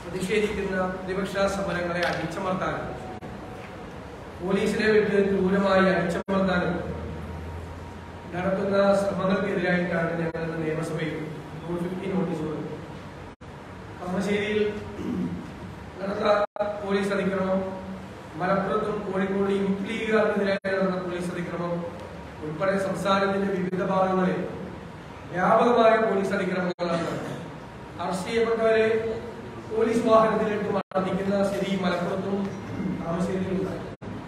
പ്രതിഷേധിക്കുന്ന പ്രതിപക്ഷ സമരങ്ങളെ അടിച്ചമർത്താനും പോലീസിനെ വിട്ട് ക്രൂരമായി അടിച്ചമർത്താനും നടത്തുന്ന ശ്രമങ്ങൾക്കെതിരായിട്ടാണ് ഞങ്ങൾ ഇന്ന് നിയമസഭയിൽ റൂൾ ഫിഫ്റ്റി നോട്ടീസ് കൊടുത്തത് കളമശ്ശേരിയിൽ നടന്ന പോലീസ് അതിക്രമം മലപ്പുറത്തും കോഴിക്കോട് യൂത്ത് ലീഗുകാർക്കെതിരായി നടന്ന പോലീസ് അതിക്രമം ഉൾപ്പെടെ സംസ്ഥാനത്തിന്റെ വിവിധ ഭാഗങ്ങളിൽ വ്യാപകമായ പോലീസ് അതിക്രമങ്ങളാണ് അറസ്റ്റ് ചെയ്യപ്പെട്ടവരെ പോലീസ് വാഹനത്തിലിട്ട് മർദ്ദിക്കുന്ന സ്ഥിതി മലപ്പുറത്തും താമരശ്ശേരിയിലും ഉണ്ടായി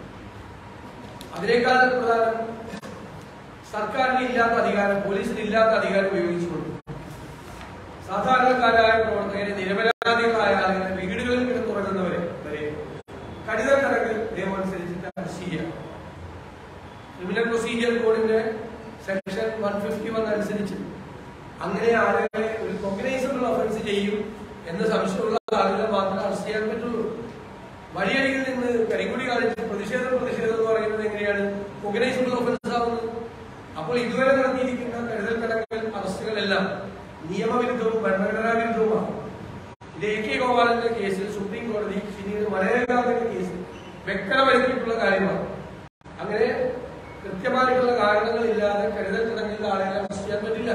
അതിനേക്കാൾ പ്രധാനം സർക്കാരിന് ഇല്ലാത്ത അധികാരം പോലീസിന് ഇല്ലാത്ത അധികാരം ഉപയോഗിച്ചുകൊണ്ട് സാധാരണക്കാരായ പ്രവർത്തകരെ നിരപരാധികളായ ആളുകളെ വീടുകളിൽ കിടന്നുറങ്ങുന്നവരെ വരെ കരുതൽ കണക്ക് നിയമം അനുസരിച്ചിട്ട് അറസ്റ്റ് ചെയ്യാം ക്രിമിനൽ പ്രൊസീജിയർ കോഡിന്റെ സെക്ഷൻ വൺ ഫിഫ്റ്റി വൺ അനുസരിച്ച് അങ്ങനെ ആളുകളെ ഒരു കൊഗ്നൈസബിൾ ഒഫൻസ് ചെയ്യും എന്ന് സംശയമുള്ള ആളുകളെ മാത്രമേ അറസ്റ്റ് ചെയ്യാൻ പറ്റുള്ളൂ വഴിയരികിൽ നിന്ന് കരിങ്കുടി കാണിച്ച് പ്രതിഷേധം പ്രതിഷേധം എന്ന് പറയുന്നത് എങ്ങനെയാണ് കൊഗ്നൈസബിൾ ഒഫൻസ് ആവുന്നത് അപ്പോൾ ഇതുവരെ നടത്തിയിരിക്കുന്ന കരുതൽ കണക്കൽ അറസ്റ്റുകളെല്ലാം നിയമവിരുദ്ധവും ഭരണഘടനാ വിരുദ്ധവുമാണ് ഇത് എ കെ ഗോപാലന്റെ കേസിൽ സുപ്രീം കോടതി പിന്നീട് മനേകാന്തിന്റെ കേസിൽ വ്യക്തത വരുത്തിയിട്ടുള്ള കാര്യമാണ് അങ്ങനെ കൃത്യമായിട്ടുള്ള കാരണങ്ങളില്ലാതെ കരുതൽ കിടങ്ങിൽ ആളുകളെ അറസ്റ്റ് ചെയ്യാൻ പറ്റില്ല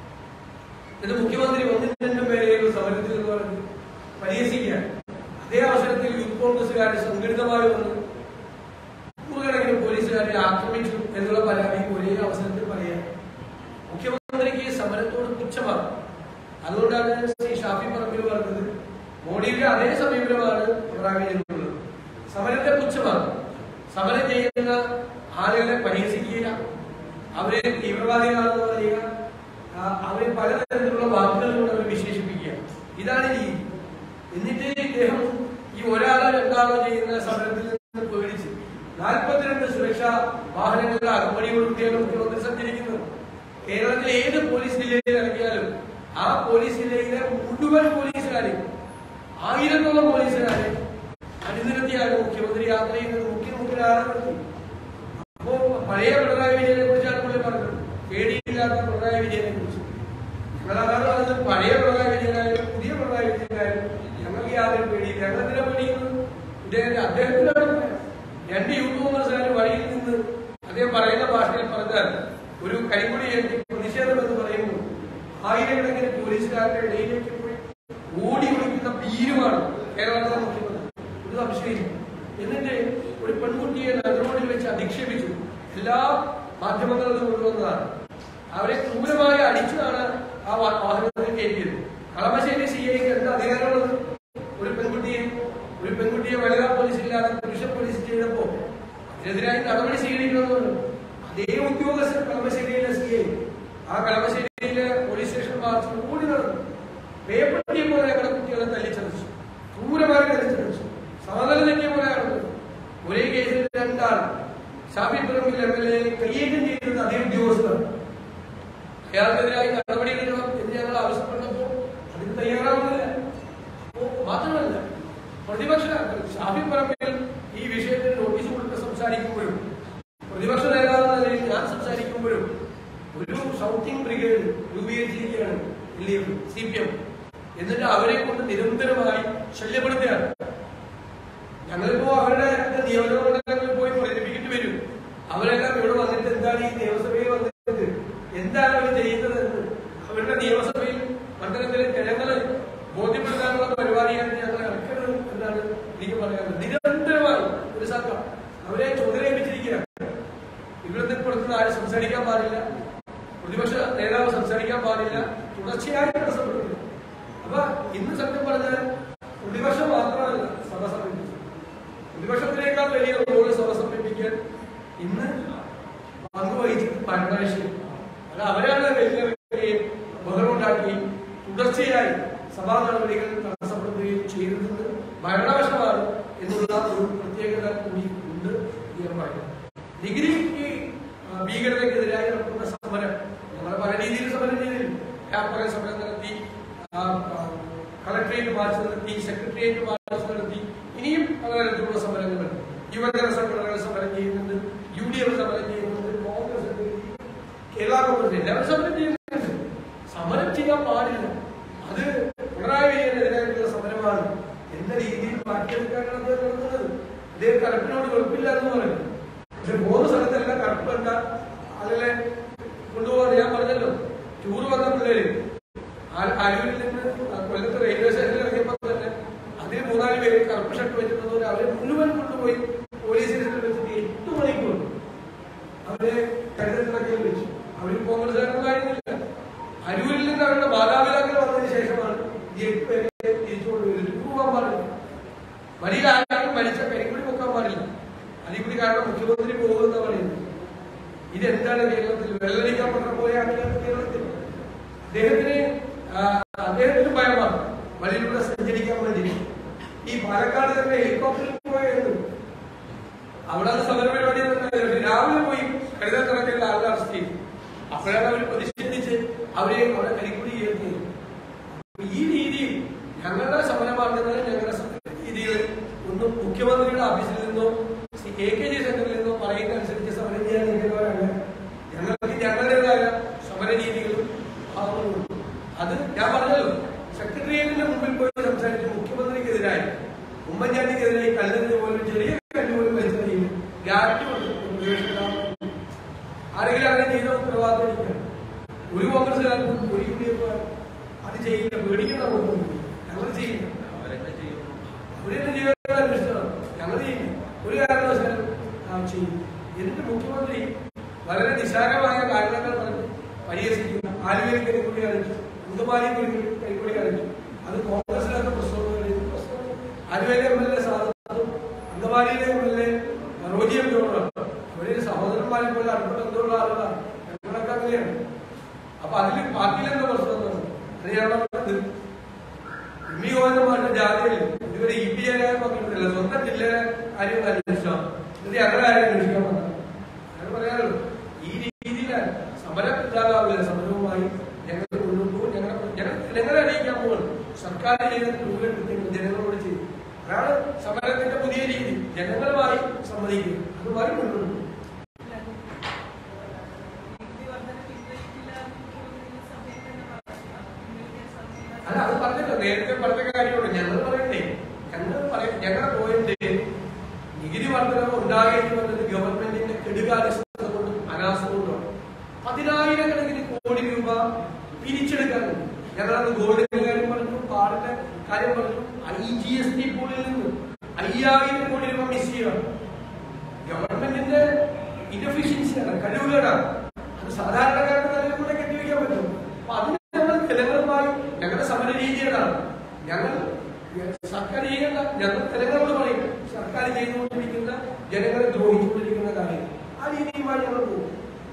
ഇത് മുഖ്യമന്ത്രി ഒന്നും രണ്ടും പേരെയും സമരത്തിൽ എന്ന് പറഞ്ഞ് പരിഹസിക്കുകയാണ് അതേ അവസരത്തിൽ യൂത്ത് കോൺഗ്രസുകാർ സംഘടിതമായി വന്ന് നൂറുകണക്കിന് പോലീസുകാരെ ആക്രമിച്ചു എന്നുള്ള പരാതി ഒരേ അവസരത്തിൽ പറയാം മുഖ്യമന്ത്രിക്ക് സമരത്തോട് പുച്ഛമാണ് അതുകൊണ്ടാണ് ശ്രീ ഷാഫി പറമ്പിൽ പറഞ്ഞത് മോഡിയുടെ അതേ സമീപനമാണ് പിണറായി വിജയനുള്ളത് സമരത്തെ പുച്ഛമാണ് സമരം ചെയ്യുന്ന ആളുകളെ പരിഹസിക്കുക അവരെ തീവ്രവാദികളാണെന്ന് പറയുക ആ, അവരെ പലതരത്തിലുള്ള വാക്കുകൾ കൊണ്ട് അവർ വിശേഷിപ്പിക്കുക ഇതാണ് രീതി എന്നിട്ട് ഇദ്ദേഹം ഈ ഒരാളോ രണ്ടാളോ ചെയ്യുന്ന സമരത്തിൽ നിന്ന് പേടിച്ച് നാൽപ്പത്തിരണ്ട് സുരക്ഷാ വാഹനങ്ങളുടെ അകമ്പടിയോടുകൂടിയാണ് മുഖ്യമന്ത്രി സഞ്ചരിക്കുന്നത് കേരളത്തിലെ ഏത് പോലീസ് ജില്ലയിൽ ഇറങ്ങിയാലും ആ പോലീസ് ജില്ലയിലെ മുഴുവൻ പോലീസുകാരെയും ആയിരത്തോളം പോലീസുകാരെ അണിനിരത്തിയാണ് മുഖ്യമന്ത്രി യാത്ര ചെയ്യുന്നത് മുഖ്യമന്ത്രിയാണ് നിർത്തി അപ്പോ പഴയ പിണറായി വിജയനെ കുറിച്ചാണ് പുള്ളി പറഞ്ഞത് പേടിയില്ലാത്ത പിണറായി വിജയനെ കുറിച്ച് ഞങ്ങളതാണ് പറഞ്ഞത് പഴയ പിണറായി വിജയനായാലും പുതിയ പിണറായി വിജയനായാലും ഞങ്ങൾക്ക് യാതൊരു പേടിയില്ല ഞങ്ങൾ എന്തിനാ പേടിക്കുന്നത് ഇദ്ദേഹത്തെ അദ്ദേഹത്തിനാണ് ഭയം. രണ്ട് യൂത്ത് കോൺഗ്രസ്സുകാർ വഴിയിൽ നിന്ന് അദ്ദേഹം പറയുന്ന ഭാഷയിൽ പറഞ്ഞാൽ ഒരു കരിങ്കൊടി ഏറ്റി പ്രതിഷേധം എന്ന് പറയുമ്പോൾ ആയിരക്കണക്കിന് പോലീസുകാരുടെ ഇടയിലേക്ക് പോയി ഓടി ഒളിക്കുന്ന ഭീരുമാണ് കേരളത്തിലെ മുഖ്യമന്ത്രി ഒരു സംശയമില്ല എന്നിട്ട് ഒരു പെൺകുട്ടിയെ നഗരോടിൽ വെച്ച് അധിക്ഷേപിച്ചു എല്ലാ മാധ്യമങ്ങളിലും കൊണ്ടുവന്നതാണ് അവരെ ക്രൂരമായി അടിച്ചതാണ് ആ വാ- വാഹനത്തിൽ കയറ്റിയത് കളമശ്ശേരി സി ഐക്ക് എന്താ അധികാരമുള്ളത് ഒരു പെൺകുട്ടിയെ ഒരു പെൺകുട്ടിയെ വനിതാ പോലീസ് ഇല്ലാതെ പുരുഷ പോലീസ് ചെയ്തപ്പോ അതിനെതിരായി നടപടി സ്വീകരിക്കണമെന്ന് പറഞ്ഞു അതേ ഉദ്യോഗസ്ഥർ കളമശ്ശേരിയിലെ സി ഐ ആ കളമശ്ശേരിയിലെ പോലീസ് സ്റ്റേഷൻ മാർച്ച് ഓടി നടന്നു പേപ്പട്ടിയെ പോലെ ഞങ്ങളുടെ കുട്ടികളെ തല്ലിച്ചതച്ചു ക്രൂരമായി തല്ലിച്ചതച്ചു സമതലം തെറ്റിയ പോലെ നടന്നു ഒരേ കേസിൽ രണ്ടാൾ Shafi Parambil M L A കൈയേറ്റം ചെയ്തത് അതേ ഉദ്യോഗസ്ഥർ അയാൾക്കെതിരായി നടപടി എടുക്കണം എന്ന് ഞങ്ങൾ ആവശ്യപ്പെട്ടപ്പോൾ അതിന് തയ്യാറാവുന്നില്ല അപ്പോ മാത്രമല്ല പ്രതിപക്ഷ ഷാഫി പറമ്പിൽ ഈ വിഷയത്തിൽ നോട്ടീസ് കൊടുത്ത് സംസാരിക്കുമ്പോഴും പ്രതിപക്ഷ നേതാവ് എന്ന നിലയിൽ ഞാൻ സംസാരിക്കുമ്പോഴും ഒരു ഷൗട്ടിംഗ് ബ്രിഗേഡ് രൂപീകരിച്ചിരിക്കുകയാണ് L D F C P M എന്നിട്ട് അവരെ കൊണ്ട് നിരന്തരമായി ശല്യപ്പെടുത്തുകയാണ് ഞങ്ങളിപ്പോ അവരുടെ നിയോജക മണ്ഡലങ്ങളിൽ പോയി പ്രചരിപ്പിക്കേണ്ടി വരും അവരെല്ലാം ഇവിടെ വന്നിട്ട് എന്താണ് ഈ നിയമസഭയിൽ വന്നിട്ട് എന്താണ് അവർ ചെയ്യുന്നതെന്ന് അവരുടെ നിയമസഭയിൽ മണ്ഡലത്തിലെ ജനങ്ങളെ ബോധ്യപ്പെടുത്താനുള്ള പരിപാടിയാണ് ഞങ്ങൾ ഇറക്കരുത് എന്നാണ് എനിക്ക് പറയാനുള്ളത് നിരന്തരമായി ഒരു സർക്കാർ അവരെ ചുമതലയേൽപ്പിച്ചിരിക്കുകയാണ് ഇവിടുത്തെ പുറത്തുനിന്ന് ആരും സംസാരിക്കാൻ പാടില്ല പ്രതിപക്ഷ നേതാവ് സംസാരിക്കാൻ പാടില്ല തുടർച്ചയായി തടസ്സപ്പെടുന്നു അപ്പൊ ഇന്ന് സത്യം പറഞ്ഞാൽ പ്രതിപക്ഷം മാത്രമല്ല സഭ സമീപിച്ചത് പ്രതിപക്ഷത്തിനേക്കാൾ വലിയ റോള് സഭ സമീപിക്കാൻ ഇന്ന് പങ്കുവഹിച്ചത് ഭരണകക്ഷി അത് അവരാണ് വലിയ വലിയ ബഹളമുണ്ടാക്കി തുടർച്ചയായി സഭാ നടപടികൾ തടസ്സപ്പെടുത്തുകയും ചെയ്തത് ഭരണവശമാണ് എന്നുള്ള ഒരു പ്രത്യേകത കൂടി ഉണ്ട് എന്ന് ഞാൻ പറയുന്നു ഡിഗ്രിക്ക് ആ, ഭീകരതയ്ക്കെതിരായി നടത്തുന്ന സമരം നമ്മൾ പല രീതിയിൽ സമരം ചെയ്തിരുന്നു വ്യാപക സമരം നടത്തി ആ, ആ, കളക്ടറേറ്റ് മാർച്ച് നടത്തി സെക്രട്ടേറിയറ്റ് മാർച്ച് നടത്തി ഇനിയും പലതരത്തിലുള്ള സമരങ്ങളുണ്ട് യുവജന സംഘടനകൾ സമരം ചെയ്യുന്നുണ്ട് യു ഡി എഫ് സമരം ചെയ്യുന്നുണ്ട് കോൺഗ്രസ് ഉണ്ട്, കേരള കോൺഗ്രസ് എല്ലാവരും സമരം ചെയ്യുന്നുണ്ട് സമരം ചെയ്യാൻ പാടില്ല അത് പിണറായി വിജയനെതിരായിട്ടുള്ള സമരമാണ് എന്ന രീതിയിൽ മാറ്റിയെടുക്കാനാണ് അദ്ദേഹം നടത്തുന്നത് അദ്ദേഹം കറുപ്പിനോട് വെറുപ്പില്ല എന്ന് പറയുന്നു പക്ഷെ പോകുന്ന സ്ഥലത്തെല്ലാം കറുപ്പ് എന്താ അതിലെ കൊണ്ടുപോകാൻ ഞാൻ പറഞ്ഞല്ലോ ടൂർ വന്ന പിള്ളേര് ആ- അരൂരിൽ നിന്ന് കൊല്ലത്ത് റെയിൽവേ സ്റ്റേഷനിൽ ഇറങ്ങിയപ്പോൾ തന്നെ അതിൽ മൂന്നാല് പേര് കറുപ്പ് ഷർട്ട് വെച്ചിട്ടുള്ളവർ അവരെ മുഴുവൻ കൊണ്ടുപോയി പോലീസ് സ്റ്റേഷനിൽ വെച്ചിട്ട് എട്ട് മണിക്കൂർ അവരെ കരുതൽ വെച്ചു അവർ കോൺഗ്രസ്സുകാരൊന്നായിരുന്നില്ല അരൂരിൽ നിന്ന് അവരുടെ മാതാപിതാക്കൾ വന്നതിന് ശേഷമാണ് ഈ എട്ട് പേരെ തിരിച്ചു കൊണ്ടുവരുന്നത് പോകാൻ പാടില്ല വഴിയിൽ ആരും മരിച്ച കരിക്കുടി പൊക്കാൻ പാടില്ല അതിൽ കൂടി കാരണം മുഖ്യമന്ത്രി പോകുന്ന പറയുന്നത് ഇതെന്താണ് കേരളത്തിൽ വെള്ളരിക്കാൻ പത്രം പോലെ ആക്കിയാണ് കേരളത്തിൽ അദ്ദേഹത്തിന് ആ, അദ്ദേഹത്തിന് ഭയമാണ് വഴിയിലൂടെ സഞ്ചരിക്കാൻ വേണ്ടി ഈ പാലക്കാട് തന്നെ ഹെലികോപ്റ്ററിൽ പോയത് അവിടെ അത് സമരപരിപാടി ഒന്നും ഉണ്ടായില്ല. പക്ഷേ രാവിലെ പോയി കരുതൽ കണക്കിലുള്ള ആളുകൾ അറസ്റ്റ് ചെയ്തു അപ്പോഴാണ് അവർ പ്രതിഷേധിച്ച് അവരെ അവിടെ കരിക്കുടി ചെയ്യുന്നത് അപ്പൊ ഈ രീതിയിൽ ഞങ്ങളുടെ സമരമാർഗങ്ങൾ ഞങ്ങളുടെ സമര രീതികൾ ഒന്നും മുഖ്യമന്ത്രിയുടെ ഓഫീസിൽ നിന്നോ എ കെ ജി സെന്ററിൽ നിന്നോ പറയുന്ന അനുസരിച്ച് സമരം ചെയ്യാൻ നിൽക്കുന്നവരല്ല ഞങ്ങൾക്ക് ഞങ്ങളുടേതായ സമര രീതികളും ഭാവങ്ങളും ഉണ്ട്. അത് ഞാൻ പറഞ്ഞല്ലോ സെക്രട്ടേറിയറ്റിന്റെ മുമ്പിൽ പോയി സംസാരിച്ച് മുഖ്യമന്ത്രിക്കെതിരായി ഉമ്മൻചാണ്ടിക്കെതിരായി കല്ലെറിഞ്ഞ പോലും ചെറിയ കല്ല് പോലും വെച്ചറിയില്ല ഗ്യാരണ്ടി ആരെങ്കിലും അങ്ങനെ ചെയ്ത ഉത്തരവാദിത്തം എനിക്കാണ്. ഒരു കോൺഗ്രസ്സുകാരനും ഒരു യു ഡി എഫുകാരനും അത് ചെയ്യില്ല പേടിക്കുന്ന കുഴപ്പമൊന്നും ഞങ്ങൾ ചെയ്യില്ല അവരെന്നെ ജീവിതത്തിൽ അന്വേഷിച്ചതാണ് ഞങ്ങൾ ചെയ്യില്ല ഒരു കാരണവശാലും നാം ചെയ്യും എന്നിട്ട് മുഖ്യമന്ത്രി വളരെ നിസ്സാരമായ കാരണങ്ങൾ പറഞ്ഞ് പരിഹസിക്കുന്നു ആലുവയിൽ കരിക്കൂടി കാണിച്ചു അങ്കമാലി കരിക്കൂടി കാണിച്ചു അത് കോൺഗ്രസിനകത്ത് പ്രശ്നമൊന്നുമില്ല ഇത് പ്രശ്നം ആലുവയിലെ എം എൽ എ സാധനം അങ്കമാലിയിലെ M L A Roji M ജോണാണ് അവര് സഹോദരന്മാരെ പോലെ അടുത്ത ബന്ധമുള്ള ആളുകളാണ് ഞങ്ങളൊക്കെ അങ്ങനെയാണ് അപ്പൊ അതിൽ പാർട്ടിയിലെന്താ പ്രശ്നം എന്നാണ് അത് ഞാൻ പറഞ്ഞത് ഉമ്മി ഗോവിന്ദന്മാരുടെ ജാതിയിൽ ഇതുവരെ ഇ പി എ പങ്കെടുത്തില്ല സ്വന്തം ജില്ലയിലെ കാര്യം അന്വേഷിച്ചാണ് ഇത് ഞങ്ങളുടെ കാര്യം അന്വേഷിക്കാൻ വന്നത് ഞാൻ പറയാനുള്ളൂ ഈ രീതിയിലാണ് സമരം ഇല്ലാതാവില്ല സമരവുമായി ഞങ്ങൾ മുന്നോട്ട് പോകും ഞങ്ങൾ ഞങ്ങൾ ജനങ്ങളെ അറിയിക്കാൻ പോകുന്നു സർക്കാർ ചെയ്യുന്ന രൂപമെടുത്ത് ജനങ്ങളോട് ചെയ്യും അതാണ് സമരത്തിന്റെ പുതിയ രീതി ജനങ്ങളുമായി സമ്മതിക്കുക അതുമായി മുന്നോട്ട് പോകും അല്ല അത് പറഞ്ഞല്ലോ നേരത്തെ പറഞ്ഞ കാര്യമാണ് ഞങ്ങൾ പറയണ്ടേ ഞങ്ങൾ പറയും ഞങ്ങളുടെ പോയിന്റ് നികുതി വർധനവ് ഉണ്ടാകേണ്ടി വന്നത് ഗവൺമെന്റിന്റെ കെടുകാര്യസ്ഥത കൊണ്ടും അനാസ്ഥ കൊണ്ടുമാണ് പതിനായിരക്കണക്കിന് കോടി രൂപ പിരിച്ചെടുക്കാനുണ്ട് ഞങ്ങളത് ഗോൾഡിന്റെ കാര്യം പറഞ്ഞു പാടിന്റെ കാര്യം പറഞ്ഞു ഐ ജി എസ് ടി പൂളിൽ നിന്ന് അയ്യായിരം കോടി രൂപ മിസ് ചെയ്യുകയാണ് ഗവൺമെന്റിന്റെ ഇൻഎഫിഷ്യൻസിയാണ് കഴിവുകേടാണ് അത് സാധാരണക്കാരുടെ തലയിൽ കൂടെ കെട്ടിവെക്കാൻ പറ്റും അപ്പൊ അതിന് ഞങ്ങൾ ജനങ്ങളുമായി ഞങ്ങളുടെ സമര രീതികളാണ് ഞങ്ങൾ സർക്കാർ ചെയ്യേണ്ട ഞങ്ങൾ ജനങ്ങളോട് പറയും സർക്കാർ ചെയ്തുകൊണ്ടിരിക്കുന്ന ജനങ്ങളെ ദ്രോഹിച്ചുകൊണ്ടിരിക്കുന്ന കാര്യം ആ രീതിയുമായി ഞങ്ങൾ പോകും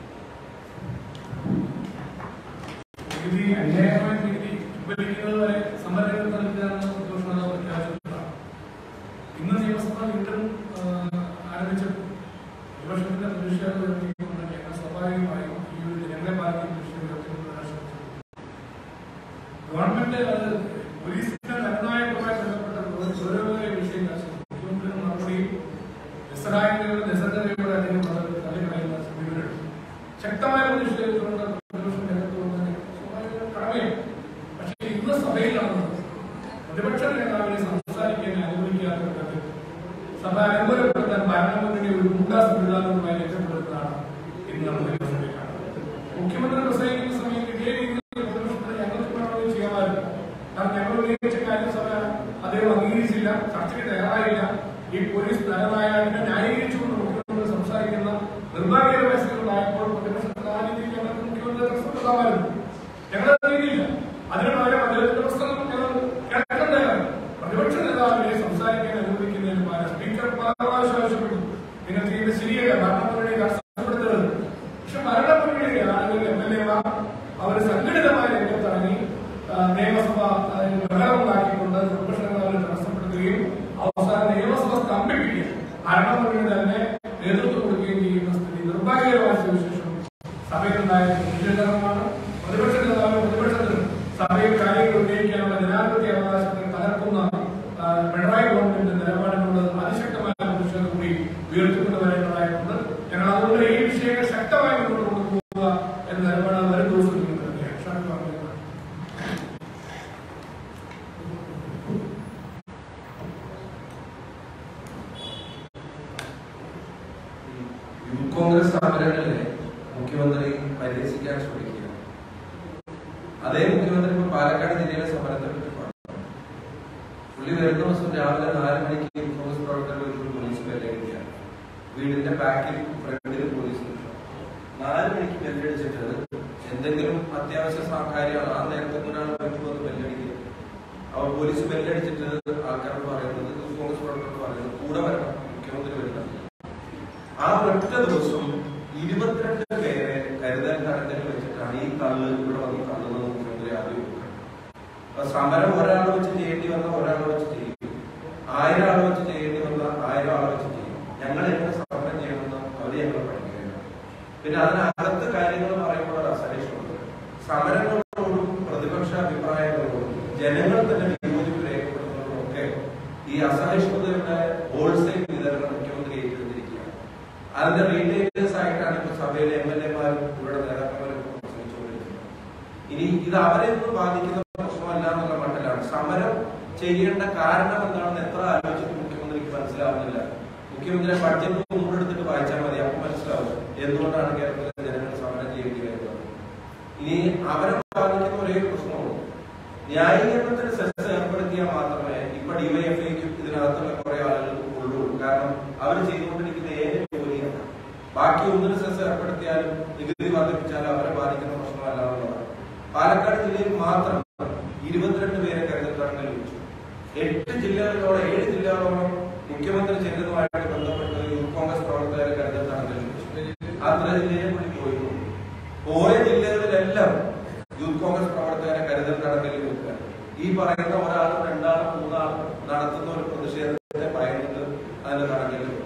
നികുതി അന്യായമായ നികുതി പിൻവലിക്കുന്നത് വരെ സമരങ്ങൾ നൽകുകയാണെന്ന് പ്രതിപക്ഷം പ്രഖ്യാപിച്ചിട്ടുള്ളതാണ് ഇന്ന് നിയമസഭ വീണ്ടും ആ, ആരംഭിച്ചപ്പോൾ പ്രതിപക്ഷത്തിന്റെ പ്രതിഷേധം ഉയർത്തിക്കൊണ്ട് ഞങ്ങൾ സ്വാഭാവികമായും ഈ ഒരു ജനങ്ങളെ ബാധിക്കുന്ന വിഷയം ഉയർത്തിക്കൊണ്ടുവരാൻ ശ്രമിച്ചു ഗവൺമെന്റ് അത് പോലീസിന്റെ നിർണായകമായി ബന്ധപ്പെട്ട ഗൗരവമായ വിഷയങ്ങൾ മുഖ്യമന്ത്രി മറുപടിയും നിസ്സഹായതയുടെ നിസ്സംഗതയോടെ അദ്ദേഹം അത് തള്ളിക്കളയുന്ന സമീപനം ശക്തമായ പ്രതിഷേധത്തിലുള്ള പ്രതിപക്ഷം രംഗത്ത് വന്നത് സ്വാഭാവിക കടമയാണ് പക്ഷേ ഇന്ന് സഭയിൽ നടന്നത് പ്രതിപക്ഷ നേതാവിനെ സംസാരിക്കാൻ അനുവദിക്കാത്ത ഘട്ടത്തിൽ സഭ അനുകൂലപ്പെടുത്താൻ ഭരണമുന്നണി ഒരു ഗുണ്ടാ സംവിധാനവുമായി രക്ഷപ്പെടുന്നതാണ് ഇന്ന് നമ്മൾ നിയമസഭയിൽ കാണുന്നത് മുഖ്യമന്ത്രി പ്രസംഗിക്കുന്ന സമയത്ത് ഇതേ രീതിയിൽ പ്രതിപക്ഷത്തിന് ഞങ്ങൾക്ക് വേണമെങ്കിൽ ചെയ്യാമായിരുന്നു കാരണം ഞങ്ങൾ ഉന്നയിച്ച കാര്യം സഭ അദ്ദേഹം അംഗീകരിച്ചില്ല ചർച്ചയ്ക്ക് തയ്യാറായില്ല ഈ പോലീസ് ധനനായാലിനെ ന്യായീകരിച്ചുകൊണ്ട് മുഖ്യമന്ത്രി സംസാരിക്കുന്ന നിർഭാഗ്യകരമായ സ്ഥിതികളായപ്പോൾ പ്രതിപക്ഷത്തിന് ആ രീതിയിൽ ഞങ്ങൾക്ക് മുഖ്യമന്ത്രി പ്രശ്നപ്പെടാമായിരുന്നു ഞങ്ങൾ അറിയില്ല അതിന് പകരം അദ്ദേഹത്തിന്റെ പ്രശ്നം ഞങ്ങൾ കേൾക്കേണ്ടതാണ് പ്രതിപക്ഷ നേതാവിനെ സംസാരിക്കാൻ അനുവദിക്കുന്നതിന് പകരം സ്പീക്കർ പല പ്രാവശ്യം ആവശ്യപ്പെട്ടു നിങ്ങൾ ചെയ്യുന്നത് ശരിയല്ല ഭരണമുന്നണിയെ തടസ്സപ്പെടുത്തരുത് പക്ഷെ ഭരണമുന്നണിയുടെ ആളുകൾ എം എൽ എമാർ അവർ സംഘടിതമായ രംഗത്തിറങ്ങി ആ, നിയമസഭ അതിന് ബലമുണ്ടാക്കിക്കൊണ്ട് പ്രതിപക്ഷ നേതാവിനെ തടസ്സപ്പെടുത്തുകയും അവസാനം നിയമസഭ സ്തംഭിപ്പിക്കുകയും ഭരണമുന്നണി തന്നെ നേതൃത്വം കൊടുക്കുകയും ചെയ്യുന്ന സ്ഥിതി നിർഭാഗ്യകരമായ സുവിശേഷം സഭയിലുണ്ടായ പ്രതിഷേധമാണ് പ്രതിപക്ഷ നേതാവ് പ്രതിപക്ഷത്തിനും സഭയിൽ കാര്യങ്ങൾ ഉന്നയിക്കാനുള്ള ജനാധിപത്യ അവകാശത്തെ തകർക്കുന്ന ആ, പിണറായി ഗവൺമെന്റിന്റെ നിലപാടിനോട് അതിശക്തമായ പ്രതിഷേധം കൂടി ഉയർത്തിക്കൊണ്ടുവരേണ്ടതായിട്ടുണ്ട് ഞങ്ങൾ അതുകൊണ്ട് ഈ വിഷയങ്ങൾ ശക്തമായി മുന്നോട്ട് കൊണ്ടുപോകുക എന്ന നിലപാട് വരും ദിവസങ്ങളിൽ തന്നെയാണ് ഷാഫി പറഞ്ഞത്. കോൺഗ്രസ് സമരങ്ങളിലെ മുഖ്യമന്ത്രി പരിഹസിക്കാൻ ശ്രമിക്കുക അതേ മുഖ്യമന്ത്രി ഇപ്പൊ പാലക്കാട് ജില്ലയിലെ സമരത്തെ പറ്റി പറഞ്ഞു പുള്ളി വരുന്ന ദിവസം രാവിലെ നാല് മണിക്ക് യൂത്ത് കോൺഗ്രസ് പ്രവർത്തകർ ഒരു പോലീസ് ബെല്ലടിക്കുക വീടിന്റെ ബാക്കിൽ ഫ്രണ്ടിൽ പോലീസ് നിൽക്കുക. നാല് മണിക്ക് ബെല്ലടിച്ചിട്ട് എന്തെങ്കിലും അത്യാവശ്യ കാര്യമാണ് ആ നേരത്തെ ഒരാൾ വീട്ടിൽ വന്ന് ബെല്ലടിക്കുക അവർ പോലീസ് ബെല്ലടിച്ചിട്ട് ആൾക്കാരോട് പറയുന്നത് യൂത്ത് കോൺഗ്രസ് പ്രവർത്തകർ പറയുന്നത് കൂടെ വരണം മുഖ്യമന്ത്രി വരുന്നത് ആ ഒറ്റ ദിവസം ഇരുപത്തിരണ്ട് പേരെ കരുതൽ തടങ്കലിൽ വെച്ചിട്ടാണ് ഈ കള്ള് ഇവിടെ വന്ന് തള്ളുന്നത് മുഖ്യമന്ത്രി ആദ്യം കൊടുക്കുന്നത്. അപ്പൊ സമരം ഒരാൾ വെച്ച് ചെയ്യേണ്ടി വന്ന ഒരാൾ വെച്ച് ചെയ്യും ആയിരം ആൾ വെച്ച് ചെയ്യേണ്ടി വന്ന ആയിരം ആൾ വെച്ച് ചെയ്യും ഞങ്ങൾ എങ്ങനെ സമരം ചെയ്യണമെന്ന് അവർ ഞങ്ങൾ പഠിക്കുകയാണ് പിന്നെ അതിനകത്ത് കാര്യങ്ങൾ പറയുമ്പോൾ ഒരു അസഹിഷ്ണുണ്ട് സമരങ്ങളോടും പ്രതിപക്ഷ അഭിപ്രായങ്ങളോടും ജനങ്ങൾ തന്നെ വിയോജിപ്പ് രേഖപ്പെടുത്തുന്നതോടും ഒക്കെ ഈ അസഹിഷ്ണുതയുടെ ഹോൾസെയിൽ വിതരണം മുഖ്യമന്ത്രി ഏറ്റെടുത്തിരിക്കുകയാണ് അതിന്റെ റീറ്റെയിലേഴ്സ് ആയിട്ടാണ് ഇപ്പൊ സഭയിലെ എം എൽ എമാരും ഇവിടെ നേതാക്കന്മാരും ശ്രമിച്ചുകൊണ്ടിരിക്കുന്നത് ഇനി ഇത് അവരെ ഒന്നും ബാധിക്കുന്ന പ്രശ്നമല്ല എന്നുള്ള മട്ടിലാണ് സമരം ചെയ്യേണ്ട കാരണം എന്താണെന്ന് എത്ര ആലോചിച്ചിട്ട് മുഖ്യമന്ത്രിക്ക് മനസ്സിലാവുന്നില്ല മുഖ്യമന്ത്രി ബഡ്ജറ്റ് മുമ്പെടുത്തിട്ട് വായിച്ചാൽ മതി അപ്പൊ മനസ്സിലാവും എന്തുകൊണ്ടാണ് കേരളത്തിലെ ജനങ്ങൾ സമരം ചെയ്യേണ്ടി വരുന്നത് ഇനി അവരെ ബാധിക്കുന്ന ഒരേ പ്രശ്നമുള്ളൂ ന്യായീകരണത്തിന് സെസ് ഏർപ്പെടുത്തിയാൽ മാത്രമേ ഇപ്പൊ ഡിവൈഎഫ്ഐക്കും ഇതിനകത്തുള്ള കുറെ ആളുകൾ ഉള്ളൂ കാരണം അവർ ചെയ്തുകൊണ്ടിരിക്കുന്ന ഏത് ജോലിയാണ് ബാക്കി ഒന്നിന് സെസ് ഏർപ്പെടുത്തിയാലും നികുതി വർദ്ധിപ്പിച്ചാലും അവരെ ബാധിക്കുന്ന പ്രശ്നമല്ല എന്നുള്ളതാണ് പാലക്കാട് ജില്ലയിൽ മാത്രം ഇരുപത്തിരണ്ട് പേരെ കരുതൽ തടങ്കലിൽ വെച്ചു എട്ട് ജില്ലകളിലോളം ഏഴ് ജില്ലകളോളം മുഖ്യമന്ത്രി ചെല്ലുന്നതുമായിട്ട് ബന്ധപ്പെട്ട് യൂത്ത് കോൺഗ്രസ് പ്രവർത്തകരെ കരുതൽ തടങ്കലിൽ വെച്ചു അത്ര ജില്ലയെ കൂടി പോയിരുന്നു ഓരോ ജില്ലകളിലെല്ലാം യൂത്ത് കോൺഗ്രസ് പ്രവർത്തകരെ കരുതൽ തടങ്കലിൽ വെക്കുക ഈ പറയുന്ന ഒരാളും രണ്ടാളും മൂന്നാളും നടത്തുന്ന ഒരു പ്രതിഷേധത്തെ ഭയന്നിട്ട് അതിന്റെ തടങ്കലിൽ വെക്കും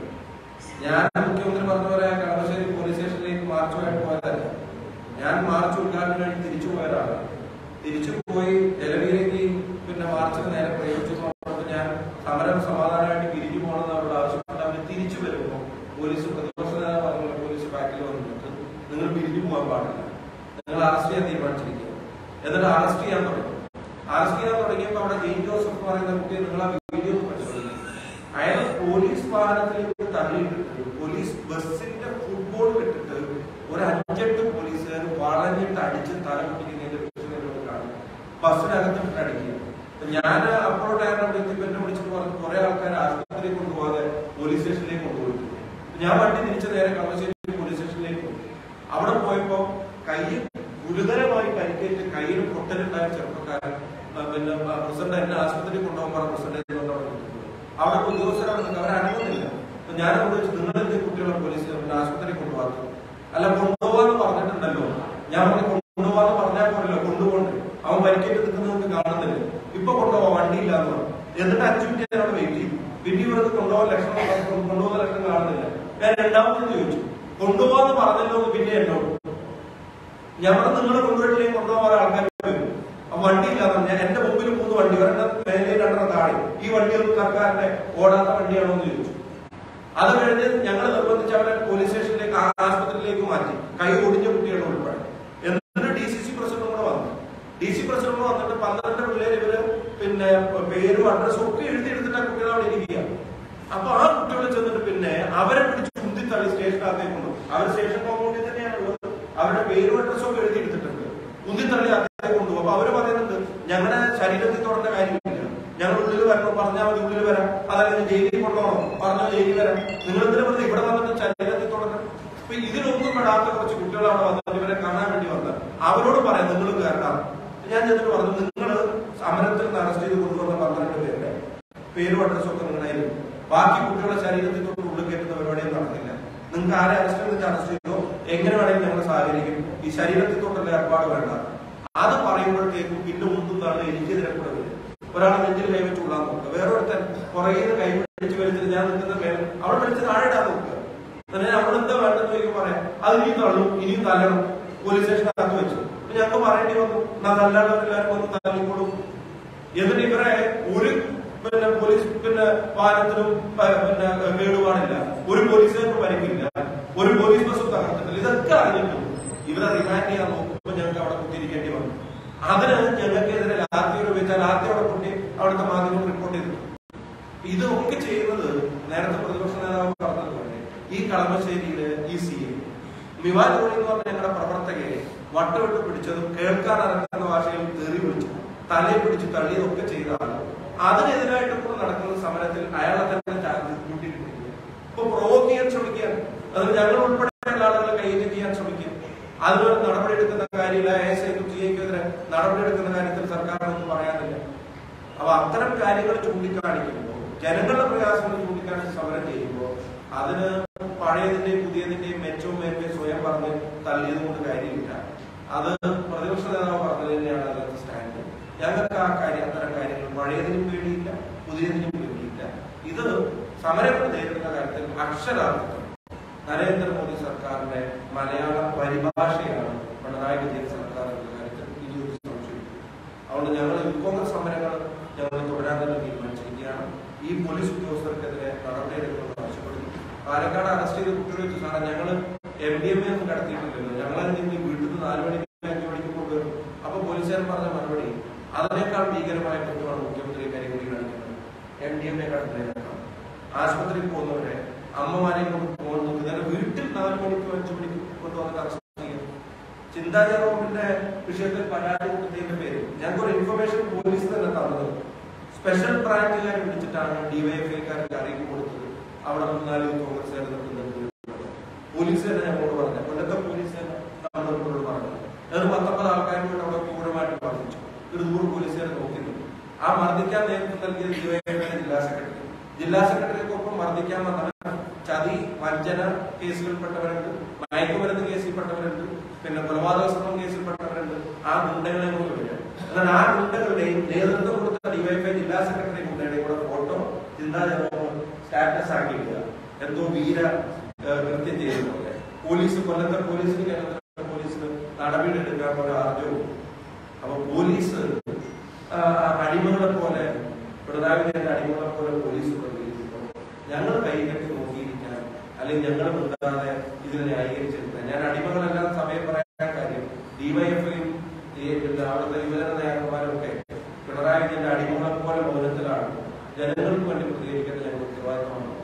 ഞാൻ മുഖ്യമന്ത്രി പറഞ്ഞ പോലെ കളമശ്ശേരി പോലീസ് സ്റ്റേഷനിലേക്ക് മാർച്ചുമായിട്ട് പോയതല്ല ഞാൻ മാർച്ച് ഉദ്ഘാടനം കഴിഞ്ഞ് തിരിച്ചു പോയതാണ് തിരിച്ചു പോയി ജലവിയിലേക്ക് പിന്നെ മാർച്ചിന് നേരെ പ്രയോഗിച്ചു പറഞ്ഞപ്പോൾ ഞാൻ സമരം സമാധാനമായിട്ട് പിരിഞ്ഞു പോകണമെന്ന് അവരോട് ആവശ്യപ്പെട്ട് അവർ തിരിച്ചു വരുമ്പോൾ പോലീസ് പ്രതിപക്ഷ നേതാവ് പറഞ്ഞ പോലീസ് ബാക്കിൽ വന്നിട്ട് നിങ്ങൾ പിരിഞ്ഞു പോകാൻ പാടില്ല നിങ്ങൾ അറസ്റ്റ് ചെയ്യാൻ തീരുമാനിച്ചിരിക്കുക എന്നിട്ട് അറസ്റ്റ് ചെയ്യാൻ തുടങ്ങി അറസ്റ്റ് ചെയ്യാൻ തുടങ്ങിയപ്പോൾ അവിടെ ജെയിൻ ജോസഫ് എന്ന് പറയുന്ന കുട്ടിയെ നിങ്ങൾ ആ വീഡിയോ ഒന്ന് പരിശോധിക്കുക അയാൾ പോലീസ് വാഹനത്തിലേക്ക് തള്ളിയിട്ടിട്ട് പോലീസ് ബസ്സിന്റെ ഫുട്ബോൾ ഇട്ടിട്ട് ഒരു അഞ്ചെട്ട് പോലീസുകാർ വളഞ്ഞിട്ട് അടിച്ച് തല പൊട്ടിക്കുന്നതിന്റെ ദൃശ്യം കാണും ബസ്സിനകത്തിട്ട് അടിക്കുക അപ്പൊ ഞാൻ അപ്പോഴാണ് എന്നെ വിളിച്ചിട്ട് പറഞ്ഞു കുറെ ആൾക്കാർ ആശുപത്രിയിൽ കൊണ്ടുപോകാതെ പോലീസ് സ്റ്റേഷനിലേക്ക് കൊണ്ടുപോയിട്ട് ഞാൻ വണ്ടി തിരിച്ച് നേരെ കളമശ്ശേരി പോലീസ് സ്റ്റേഷനിലേക്ക് പോയി അവിടെ പോയപ്പോ കൈ ഗുരുതരമായി പരിക്കേറ്റ് കയ്യിൽ പൊട്ടലുണ്ടായ ചെറുപ്പക്കാരൻ ആ, പിന്നെ ആ, പ്രസിഡന്റ് എന്നെ ആശുപത്രിയിൽ കൊണ്ടുപോകാൻ പറഞ്ഞ പ്രസിഡന്റ് എന്നോട് അവിടെ നിൽക്കുന്നു. അവിടെ ഉദ്യോഗസ്ഥരാണ് അവർ അനങ്ങുന്നില്ല അപ്പൊ ഞാൻ അവിടെ വെച്ച് നിങ്ങളെന്ത് കുട്ടികളെ പോലീസ് സ്റ്റേഷനിൽ ആശുപത്രി കൊണ്ടുപോകാത്തത് അല്ല കൊണ്ടുപോകാന്ന് പറഞ്ഞിട്ടുണ്ടല്ലോ ഞാൻ പറഞ്ഞു കൊണ്ടുപോകാന്ന് പറഞ്ഞാൽ പോലല്ലോ കൊണ്ടുപോകണ്ട് അവൻ പരിക്കേറ്റ് നിൽക്കുന്നത് കാണുന്നില്ല ഇപ്പൊ കൊണ്ടുപോകാം വണ്ടിയില്ല എന്ന് പറഞ്ഞു എന്നിട്ട് അഞ്ചു മിനിറ്റ് ഞാൻ അവിടെ വെയിറ്റ് ചെയ്തു പിന്നെ ഇവർക്ക് കൊണ്ടുപോകാൻ ലക്ഷണം കൊണ്ടുപോകുന്ന ലക്ഷണം കാണുന്നില്ല ഞാൻ രണ്ടാമത് ചോദിച്ചു കൊണ്ടുപോകാന്ന് പറഞ്ഞല്ലോ എന്ന് പിന്നെ എന്നോട് ഞാൻ പറഞ്ഞു നിങ്ങൾ കൊണ്ടുപോയിട്ടില്ലേ കൊണ്ടുപോകാൻ ആൾക്കാർ വരും അപ്പൊ വണ്ടിയില്ല ഞാൻ എന്റെ മുമ്പിൽ മൂന്ന് വണ്ടി ഒരെണ്ണം മേലെ രണ്ടെണ്ണം താഴെ ഈ വണ്ടി ഒരു സർക്കാരിന്റെ ഓടാത്ത വണ്ടിയാണോ എന്ന് ചോദിച്ചു അത് കഴിഞ്ഞ് ഞങ്ങൾ നിർബന്ധിച്ച് അവരെ പോലീസ് സ്റ്റേഷനിലേക്ക് ആ- ആശുപത്രിയിലേക്ക് മാറ്റി കൈ ഒടിഞ്ഞ കുട്ടികളുടെ ഉൾപ്പെടെ എന്നിട്ട് ഡി സി സി പ്രസിഡന്റ് കൂടെ വന്നു ഡി സി പ്രസിഡന്റ് വന്നിട്ട് പന്ത്രണ്ട് പിള്ളേർ ഇവര് പിന്നെ പേരും അഡ്രസ്സും ഒക്കെ എഴുതി എടുത്തിട്ട് ആ കുട്ടികൾ അവിടെ ഇരിക്കുക അപ്പൊ ആ കുട്ടികൾ ചെന്നിട്ട് പിന്നെ അവരെ പിടിച്ച് ചുന്തി തള്ളി സ്റ്റേഷനകത്തേക്ക് കൊണ്ടു അവർ സ്റ്റേഷൻ കോമ്പൗണ്ടിൽ തന്നെയാണുള്ളത് അവരുടെ പേരും അഡ്രസ്സും ഒക്കെ എഴുതി എടുത്തിട്ടുണ്ട് ഉന്തി തള്ളി അകത്തേക്ക് കൊണ്ടുപോകും അപ്പൊ അവര് പറയുന്നുണ്ട് ഞങ്ങളുടെ ശരീരത്തിൽ തൊടേണ്ട കാര്യമില്ല ഞങ്ങൾ ഉള്ളിൽ വരണം പറഞ്ഞാൽ മതി ഉള്ളിൽ വരാം അതല്ലെങ്കിൽ ജയിലിൽ കൊണ്ടുപോകണം പറഞ്ഞാൽ ജയിലിൽ വരാം നിങ്ങൾ എന്തിനാ പറഞ്ഞത് ഇവിടെ വന്നിട്ട് ശരീരത്തിൽ തുടരണം അപ്പൊ ഇതിലൊന്നും പെടാത്ത കുറച്ച് കുട്ടികൾ അവിടെ വന്നിട്ട് ഇവരെ കാണാൻ വേണ്ടി വന്നത് അവരോട് പറയാം നിങ്ങൾ കയറണം ഞാൻ ചെന്നിട്ട് പറഞ്ഞു നിങ്ങൾ സമരത്തിൽ നിന്ന് അറസ്റ്റ് ചെയ്ത് കൊണ്ടുവന്ന പന്ത്രണ്ട് പേരുടെ പേരും അഡ്രസ്സും ഒക്കെ നിങ്ങളുടെ കയ്യിൽ ബാക്കി കുട്ടികളുടെ ശരീരത്തിൽ തൊട്ട് ഉള്ളിൽ കയറ്റുന്ന പരിപാടിയൊന്നും നടക്കില്ല നിങ്ങൾക്ക് ആരെ അറസ്റ്റ് ചെയ്തിട്ട് അറസ്റ്റ് ചെയ്തോ എങ്ങനെ വേണമെങ്കിലും ഞങ്ങൾ സഹകരിക്കും ഈ ശരീരത്തിൽ തൊട്ടുള്ള ഏർപ്പാട് വേണ്ട അത് പറയുമ്പോഴത്തേക്കും പിന്നെ മുന്തുന്നതാണ് എനിക്കെതിരെ കൂടെ വരും ഒരാൾ നെഞ്ചിൽ കൈവച്ച് കൊള്ളാൻ നോക്കുക വേറൊരുത്തൻ പുറകെ കൈ പിടിച്ച് വലിച്ചിട്ട് ഞാൻ നിൽക്കുന്ന മേലെ അവിടെ വലിച്ച് താഴെ ഇടാൻ നോക്കുക തന്നെ അവിടെ എന്താ വേണ്ടെന്ന് ചോദിക്കും പറയാം അത് ഇനിയും തള്ളും ഇനിയും തല്ലണം പോലീസ് സ്റ്റേഷനകത്ത് വെച്ചു അപ്പൊ ഞങ്ങൾക്ക് പറയേണ്ടി വന്നു എന്നാ തല്ലാണ്ടവരെല്ലാവരും വന്ന് തല്ലിക്കൊള്ളും എന്നിട്ട് ഇവരെ ഒരു പിന്നെ പോലീസ് പിന്നെ വാഹനത്തിനും പ- പിന്നെ കേടുപാടില്ല ഒരു പോലീസുകാർക്ക് പരിക്കില്ല ഒരു പോലീസ് ബസ്സും തകർത്തിട്ടില്ല ഇതൊക്കെ അറിഞ്ഞിട്ടും ഇവരെ റിമാൻഡ് ചെയ്യാൻ നോക്കുമ്പോൾ ഞങ്ങൾക്ക് അവിടെ കുത്തിയിരിക്കേണ്ടി വന്നു അതിന് ഞങ്ങൾക്കെതിരെ ലാത്തിയോട് ഉപയോഗിച്ചാൽ ലാത്തി അവിടെ കുട്ടി അവിടുത്തെ മാധ്യമം റിപ്പോർട്ട് ചെയ്തു ഇതൊക്കെ ചെയ്യുന്നത് നേരത്തെ പ്രതിപക്ഷ നേതാവ് പറഞ്ഞതുപോലെ ഈ കളമശ്ശേരിയില് ഈ സി എ മിവാ ജോളി എന്ന് പറഞ്ഞ ഞങ്ങളുടെ പ്രവർത്തകരെ വട്ടവിട്ട് പിടിച്ചതും കേൾക്കാൻ ഇറങ്ങുന്ന ഭാഷയിൽ തെറി വിളിച്ചു തലയെ പിടിച്ച് തള്ളിയതൊക്കെ ചെയ്താണ് അതിനെതിരായിട്ട് ഇപ്പോൾ നടക്കുന്ന സമരത്തിൽ അയാളെ തന്നെ ചാർജ് കൂട്ടിയിട്ടിരിക്കുക ഇപ്പൊ പ്രൊവോക്ക് ചെയ്യാൻ ശ്രമിക്കുകയാണ് അത് ഞങ്ങൾ ഉൾപ്പെടെയുള്ള ആളുകളെ കൈകാര്യം ചെയ്യാൻ ശ്രമിക്കും അതിനൊരു നടപടിയെടുക്കുന്ന കാര്യമില്ല എസ് ഐ ടി ഐക്കെതിരെ നടപടിയെടുക്കുന്ന കാര്യത്തിൽ സർക്കാരിനൊന്നും പറയാനില്ല അപ്പൊ അത്തരം കാര്യങ്ങൾ ചൂണ്ടിക്കാണിക്കുമ്പോൾ ജനങ്ങളുടെ പ്രയാസങ്ങൾ ചൂണ്ടിക്കാണിച്ച് സമരം ചെയ്യുമ്പോൾ അതിന് പഴയതിന്റെയും പുതിയതിന്റെയും മെച്ചവും മേന്മയും സ്വയം പറഞ്ഞ് തള്ളിയത് കൊണ്ട് കാര്യമില്ല അത് പ്രതിപക്ഷ നേതാവ് പറഞ്ഞത് തന്നെയാണ് അതിനകത്ത് സ്റ്റാൻഡ് ഞങ്ങൾക്ക് ആ കാര്യം അത്തരം കാര്യങ്ങൾ പഴയതിനും പേടിയില്ല പുതിയതിനും പേടിയില്ല ഇത് സമരങ്ങൾ നേരിടുന്ന കാര്യത്തിൽ അക്ഷരാർത്ഥത്തിൽ നരേന്ദ്രമോദി സർക്കാരിന്റെ മലയാള പരിഭാഷയാണ് പിണറായി വിജയൻ സർക്കാർ എന്ന കാര്യത്തിൽ ഇരുപത് സംശയിക്കും അതുകൊണ്ട് ഞങ്ങൾ യൂത്ത് കോൺഗ്രസ് സമരങ്ങൾ ഞങ്ങൾ തുടരാൻ തന്നെ തീരുമാനിച്ചിരിക്കുകയാണ് ഈ പോലീസ് ഉദ്യോഗസ്ഥർക്കെതിരെ നടപടിയെടുക്കണമെന്ന് ആവശ്യപ്പെടുന്നു പാലക്കാട് അറസ്റ്റ് ചെയ്ത കുട്ടികൾ വെച്ച് സാറേ ഞങ്ങൾ എം ഡി എം എ ഒന്നും കടത്തിയിട്ടില്ലല്ലോ ഞങ്ങൾ നിന്ന് വീട്ടിൽ നിന്ന് നാല് മണിക്ക് അഞ്ചു മണിക്ക് കൊണ്ടുവരും അപ്പൊ പോലീസുകാരൻ പറഞ്ഞ മറുപടി അതിനേക്കാൾ ഭീകരമായ കുറ്റമാണ് മുഖ്യമന്ത്രി കരികുടി കാണിക്കുന്നത് എം ഡി എം എ കടത്തിലേക്കാണ് ആശുപത്രിയിൽ പോകുന്നവരെ അമ്മമാരെ കൊണ്ട് പോകുന്നത് ഇന്നലെ വീട്ടിൽ നാല് മണിക്കോ അഞ്ചു മണിക്കോ കൊണ്ടുവന്നിട്ട് അറസ്റ്റ് ചെയ്യും ചിന്താ ജെറോമിന്റെ വിഷയത്തിൽ പരാതി കൊടുത്തതിന്റെ പേര് ഞങ്ങൾക്ക് ഒരു ഇൻഫർമേഷൻ പോലീസ് തന്നെ തന്നത് സ്പെഷ്യൽ ബ്രാഞ്ചുകാരെ വിളിച്ചിട്ടാണ് ഡിവൈഎഫ്ഐക്കാർക്ക് അറിയിപ്പ് കൊടുത്തത് അവിടെ മൂന്നാല് കോൺഗ്രസ്സുകാർ നിൽക്കുന്നുണ്ട് പോലീസ് തന്നെ ഞങ്ങളോട് പറഞ്ഞു കൊല്ലത്തെ പോലീസ് തന്നെ നമ്മളോട് പറഞ്ഞത് അത് പത്തൊമ്പത് ആൾക്കാരോട് അവിടെ ക്രൂരമായിട്ട് മർദ്ദിച്ചു ഒരു നൂറ് പോലീസുകാർ നോക്കുന്നുണ്ട് ആ മർദ്ദിക്കാൻ നേതൃത്വം നൽകിയത് ഡിവൈഎഫ്ഐയുടെ ജില്ലാ സെക്രട്ടറി ജില്ലാ സെക്രട്ടറിക്കൊപ്പം മർദ്ദിക്കാൻ വന്നവർ ചതി വഞ്ചന കേസുകളിൽപ്പെട്ടവരുണ്ട് മയക്കുമരുന്ന് കേസിൽപ്പെട്ടവരുണ്ട് പിന്നെ കൊലപാതക ശ്രമം കേസിൽപ്പെട്ടവരുണ്ട് ആ ഗുണ്ടകളെ കൂടെ വരിക എന്നാൽ ആ ഗുണ്ടകളുടെയും നേതൃത്വം കൊടുത്ത ഡിവൈഎഫ്ഐ ജില്ലാ സെക്രട്ടറി ഗുണ്ടയുടെയും കൂടെ ഫോട്ടോ ചിന്താ ജനവും സ്റ്റാറ്റസ് ആക്കിയിടുക എന്തോ വീര ഏഹ്, കൃത്യം ചെയ്തതുപോലെ പോലീസ് കൊല്ലത്തെ പോലീസിന് കേരളത്തിലെ പോലീസിന് നടപടിയെടുക്കാൻ ഒരു ആർജവും അപ്പൊ പോലീസ് ആ, അടിമകളെ പോലെ പിണറായി വിജയന്റെ അടിമകളെ പോലെ പോലീസ് പ്രതികരിക്കുമ്പോൾ ഞങ്ങൾ കൈകെട്ടി നോക്കിയിരിക്കാൻ അല്ലെങ്കിൽ ഞങ്ങൾ മിണ്ടാതെ ഇതിനെ ന്യായീകരിച്ചിരുന്നത് ഞാൻ അടിമകളെല്ലാം സമയം പറയാൻ കാര്യം ഡിവൈഎഫ്ഐയും അവിടുത്തെ യുവജന നേതാക്കന്മാരും ഒക്കെ പിണറായി വിജയന്റെ അടിമകളെ പോലെ മൗനത്തിലാണ് ജനങ്ങൾക്ക് വേണ്ടി പ്രതികരിക്കേണ്ട ഞങ്ങൾ ഉത്തരവാദിത്തമാണ്